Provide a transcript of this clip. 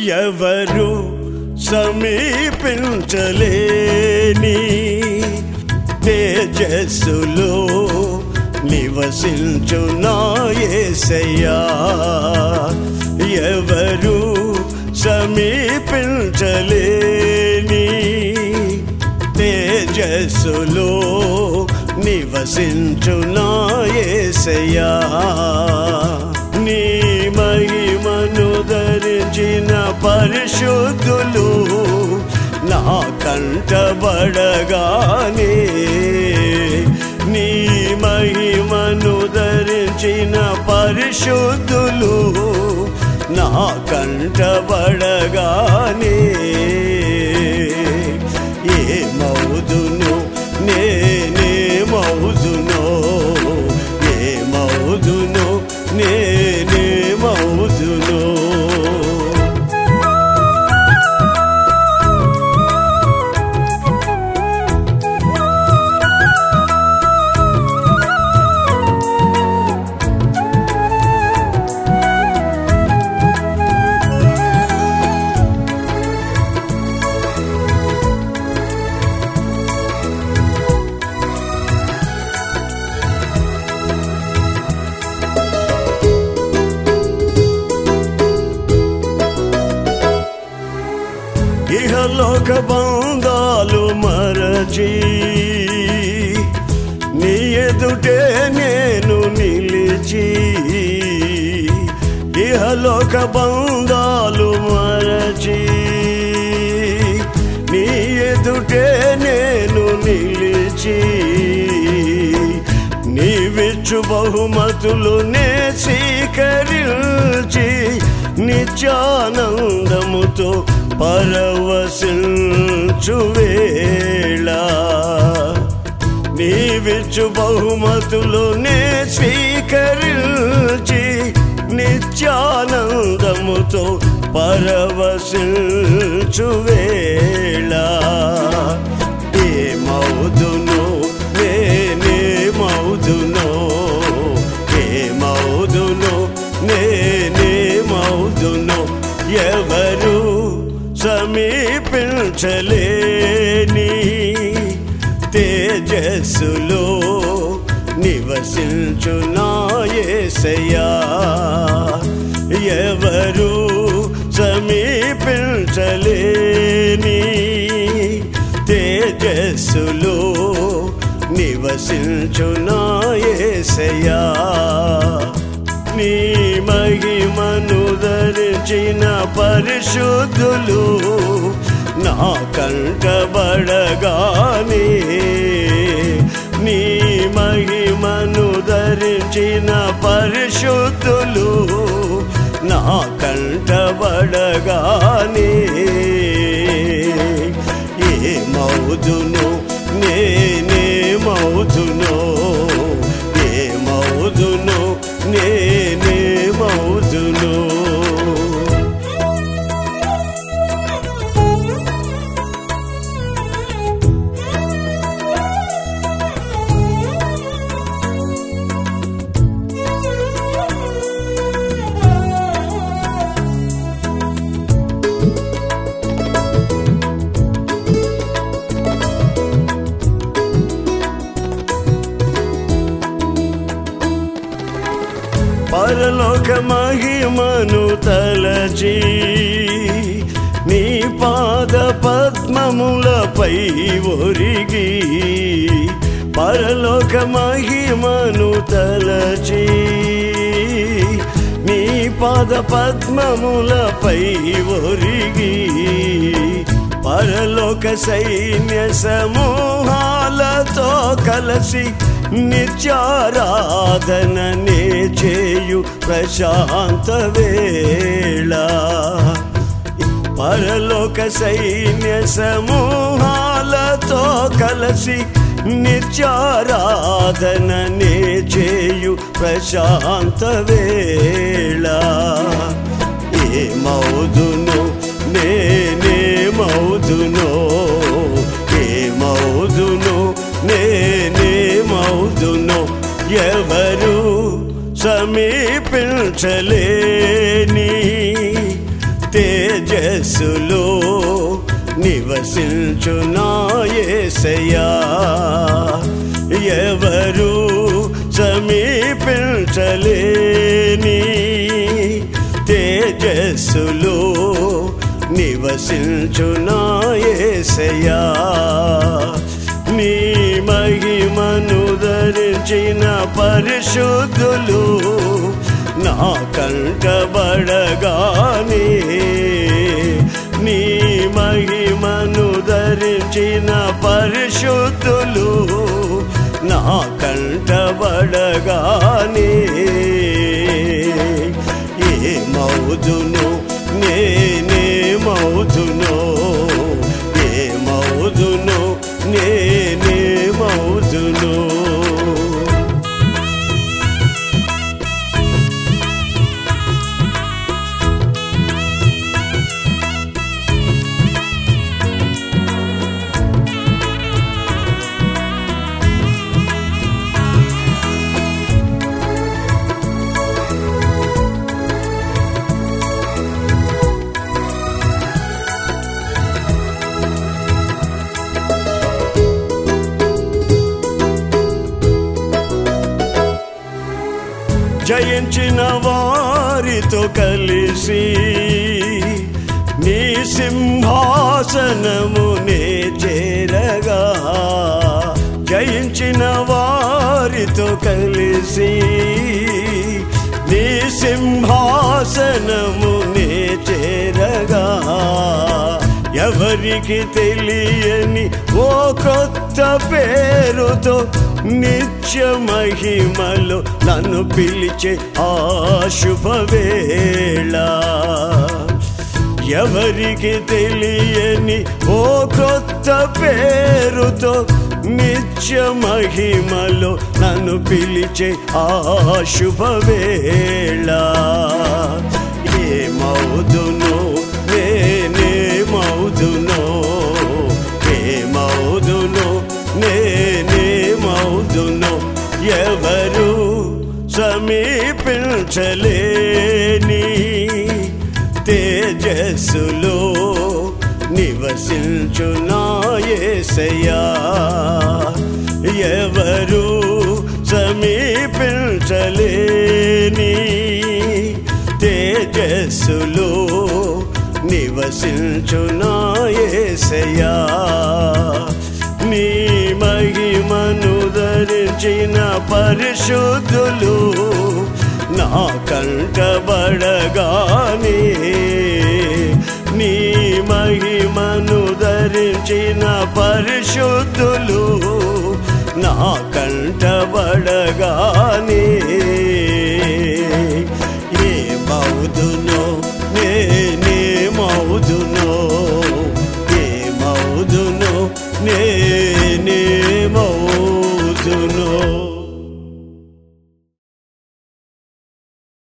ఎవరు సమీపించలేని తేజస్సులో నివసించు నాయసయ్యా ఎవరు సమీపించలేని తేజస్సులో నివసించు నాయసయ్యా నీ మహిమను ధరించిన పరిశుద్ధులు నా కంటబడగానే నీ మహిమను ధరించిన పరిశుద్ధులు నా కంటబడగానే ఏ మౌదును నేనే మౌదునో ఏ మౌదును నేనే మౌదునో ఇహలోక బంధాలు మరచి నీ ఎదుటే నేను నిలిచి ఇహలోక బంధాలు మరచి నీ ఎదుటే నేను నిలిచి నీవిచ్చు బహుమతులు నే స్వీకరించి నిత్యానందముతో పరవశించు వేళ నీవిచ్చు బహుమతులు నే స్వీకరించి నిత్యానందముతో పరవశించు వేళ ఏ మౌదును నేనే మౌదును ఏ మౌదును నేనే మౌదును ఎవరు సమీపించలేని తేజస్సులో నివసించు నాయసయ్యా ఎవరు సమీపించలేని తేజస్సులో నివసించు నాయసయ్యా నీ మహిమను ధరించిన పరిశుద్ధులు నా కంటబడగానే నీ మహిమను ధరించిన పరిశుద్ధులు నా కంటబడగానే ఏ మౌదును నేనే మౌదును ఏ మౌదును నేనే మౌదును పరలోక మహిమను తలచి నీ పాద పద్మములపై ఒరిగి పరలోక మహిమను తలచి నీ పాద పద్మములపై ఒరిగి పరలోక సైన్య సమూహాలతో కలసి నిత్యారాధననే చేయు ప్రశాంత వేళ పరలోక సైన్య సమూహాలతో కలసి నిత్యారాధననే చేయు ప్రశాంత వేళ ఏ మౌదును నేనే మౌదును ఏ మౌదును నేనే మౌదును ఎవరు సమీపించలేని తేజస్సులో నివసించునాయసయా ఎవరు సమీపించలేని తేజస్సులో నివసించునాయసయా నీ మహిమను ధరించిన పరిశుద్ధులు నా కంటబడగానే నీ మహిమను ధరించిన పరిశుద్ధులు నా కంటబడగానే ఏ మౌదును నేనే మౌదును ఏ మౌదును నేనే మౌదును జయించిన వారితో కలిసి నీ సింహాసనమునే చేరగా జయించిన వారితో కలిసి నీ సింహాసనమునే చేరగా ఎవరికి తెలియని ఓ కొత్త పేరుతో నిత్య మహిమలో నన్ను పిలిచే ఆ శుభవేళ ఎవరికి తెలియని ఓ కొత్త పేరుతో నిత్య మహిమలో నన్ను పిలిచే ఆ శుభవేళ ఏమవుదును నేనే మౌదును ఏమవుదును నేనే మౌదును ఎవరు సమీపించలేని తేజస్సులో నివసించునాయసయా ఎవరు సమీపించలేని తేజస్సులో నివసించునాయసయా నీ మహిమను ధరించిన పరిశుద్ధులు నా కంటబడగానే నీ మహిమను ధరించిన పరిశుద్ధులు నా కంటబడగానే